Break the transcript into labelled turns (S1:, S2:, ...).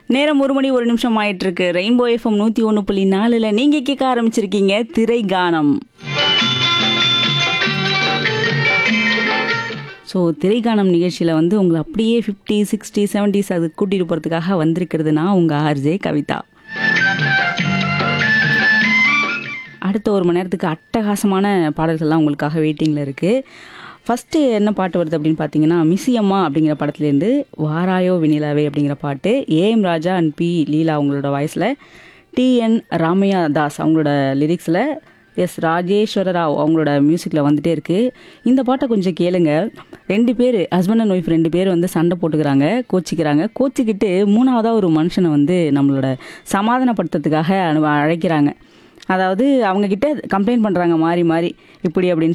S1: நேரம் ஒரு மணி ஒரு நிமிஷம் ஆயிட்டு இருக்கு ரெயின்போ எஃப்எம் நூத்தி ஒன்று புள்ளி நாலுல நீங்க கேட்க ஆரம்பிச்சிருக்கீங்க திரை கானம் ஸோ திரைக்கானம் நிகழ்ச்சியில் வந்து உங்களை அப்படியே ஃபிஃப்டி சிக்ஸ்டி செவன்டிஸ் அது கூட்டிகிட்டு போகிறதுக்காக வந்திருக்கிறது நான் உங்கள் ஆர்ஜே கவிதா அடுத்த ஒரு மணி நேரத்துக்கு அட்டகாசமான பாடல்கள்லாம் உங்களுக்காக வெயிட்டிங்கில் இருக்குது ஃபஸ்ட்டு என்ன பாட்டு வருது அப்படின்னு பார்த்தீங்கன்னா மிஸ்ஸியம்மா அப்படிங்கிற படத்துலேருந்து வாராயோ வினிலாவே அப்படிங்கிற பாட்டு A M Raja and P Leela அவங்களோட வாய்ஸில் டிஎன் ராமையா தாஸ் அவங்களோட லிரிக்ஸில் எஸ் ராஜேஸ்வர ராவ் அவங்களோட மியூசிக்கில் வந்துட்டே இருக்குது இந்த பாட்டை கொஞ்சம் கேளுங்க ரெண்டு பேர் ஹஸ்பண்ட் அண்ட் ஒய்ஃப் ரெண்டு பேர் வந்து சண்டை போட்டுக்கிறாங்க கோச்சிக்கிறாங்க கோச்சிக்கிட்டு மூணாவதாக ஒரு மனுஷனை வந்து நம்மளோட சமாதானப்படுத்துறதுக்காக அனு- அழைக்கிறாங்க அதாவது அவங்க கிட்ட கம்ப்ளைண்ட் பண்ணுறாங்க மாறி மாறி இப்படி அப்படின்னு